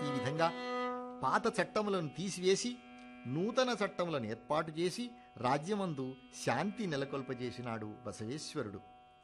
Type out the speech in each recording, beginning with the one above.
ఈ విధంగా పాత చట్టములను తీసివేసి నూతన చట్టములను ఏర్పాటు చేసి రాజ్యమందు శాంతి నెలకొల్పజేసినాడు బసవేశ్వరుడు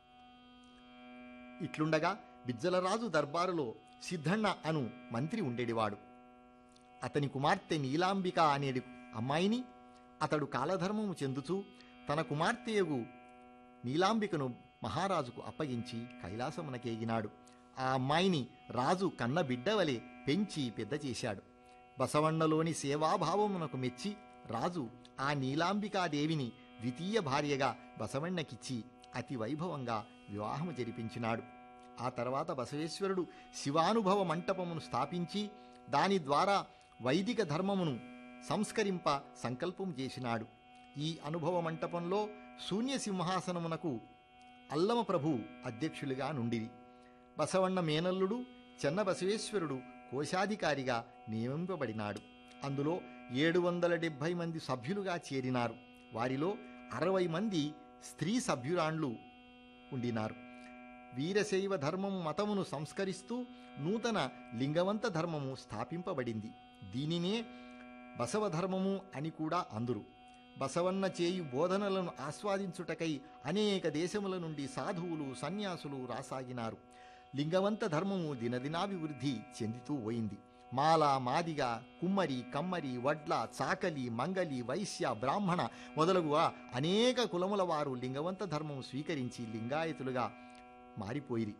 ఇట్లుండగా బిజ్జలరాజు దర్బారులో సిద్ధಣ್ణ అను మంత్రి ఉండేడివాడు అతని కుమార్తె నీలాంబిక అనేడి అమ్మాయిని అతడు కాలధర్మము చెందుతూ తన కుమార్తెయగు నీలాంబికను మహారాజుకు అప్పగించి కైలాసమునకేగినాడు ఆ అమ్మాయిని రాజు కన్న బిడ్డవలే పెంచి పెద్ద చేశాడు బసవಣ್ಣలోని సేవాభావమునకు మెచ్చి రాజు ఆ నీలాంబికాదేవిని ద్వితీయ భార్యగా బసవಣ್ಣకిచ్చి అతి వైభవంగా వివాహము జరిపించినాడు ఆ తర్వాత బసవేశ్వరుడు శివానుభవ మంటపమును స్థాపించి దాని ద్వారా వైదిక ధర్మమును సంస్కరింప సంకల్పం చేసినాడు ఈ అనుభవ మంటపంలో శూన్య సింహాసనమునకు అల్లమ ప్రభు అధ్యక్షులుగా నుండిరి బసవಣ್ణ మేనల్లుడు చెన్న బసవేశ్వరుడు కోశాధికారిగా నియమింపబడినాడు అందులో ఏడు వందల డెబ్భై మంది సభ్యులుగా చేరినారు వారిలో అరవై మంది స్త్రీ సభ్యురాండ్లు ఉండినారు వీరశైవ ధర్మము మతమును సంస్కరిస్తూ నూతన లింగవంత ధర్మము స్థాపింపబడింది దీనినే బసవ ధర్మము అని కూడా అందురు బసవన్న చేయు బోధనలను ఆస్వాదించుటకై అనేక దేశముల నుండి సాధువులు సన్యాసులు రాసాగినారు లింగవంత ధర్మము దినదినాభివృద్ధి చెందుతూ పోయింది మాల మాదిగ కుమ్మరి కమ్మరి వడ్ల చాకలి మంగలి వైశ్య బ్రాహ్మణ మొదలగు అనేక కులముల వారు లింగవంత ధర్మము స్వీకరించి లింగాయతులుగా మారిపోయిరి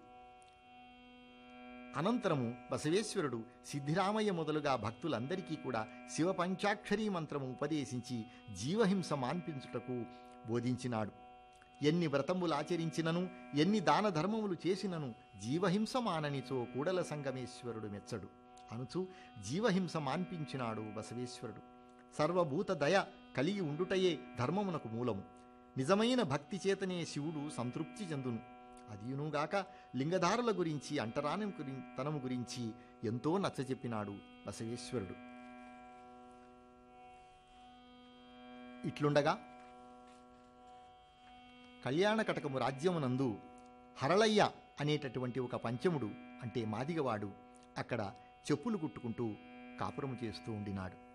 అనంతరము బసవేశ్వరుడు సిద్ధిరామయ్య మొదలుగా భక్తులందరికీ కూడా శివ పంచాక్షరీ మంత్రము ఉపదేశించి జీవహింస మాన్పించుటకు బోధించినాడు ఎన్ని వ్రతములు ఆచరించినను ఎన్ని దాన ధర్మములు చేసినను జీవహింస మాననిచో కూడల సంగమేశ్వరుడు మెచ్చడు అనుచు జీవహింస మాన్పించినాడు బసవేశ్వరుడు సర్వభూత దయ కలిగి ఉండుటయే ధర్మమునకు మూలము నిజమైన భక్తి చేతనే శివుడు సంతృప్తి చెందును అదియునుగాక లింగధారుల గురించి అంటరాని గురి తనము గురించి ఎంతో నచ్చజెప్పినాడు బసవేశ్వరుడు ఇట్లుండగా కళ్యాణ కటకము రాజ్యమునందు హరళయ్య అనేటటువంటి ఒక పంచముడు అంటే మాదిగవాడు అక్కడ చెప్పులు కుట్టుకుంటూ కాపురము చేస్తూ ఉండినాడు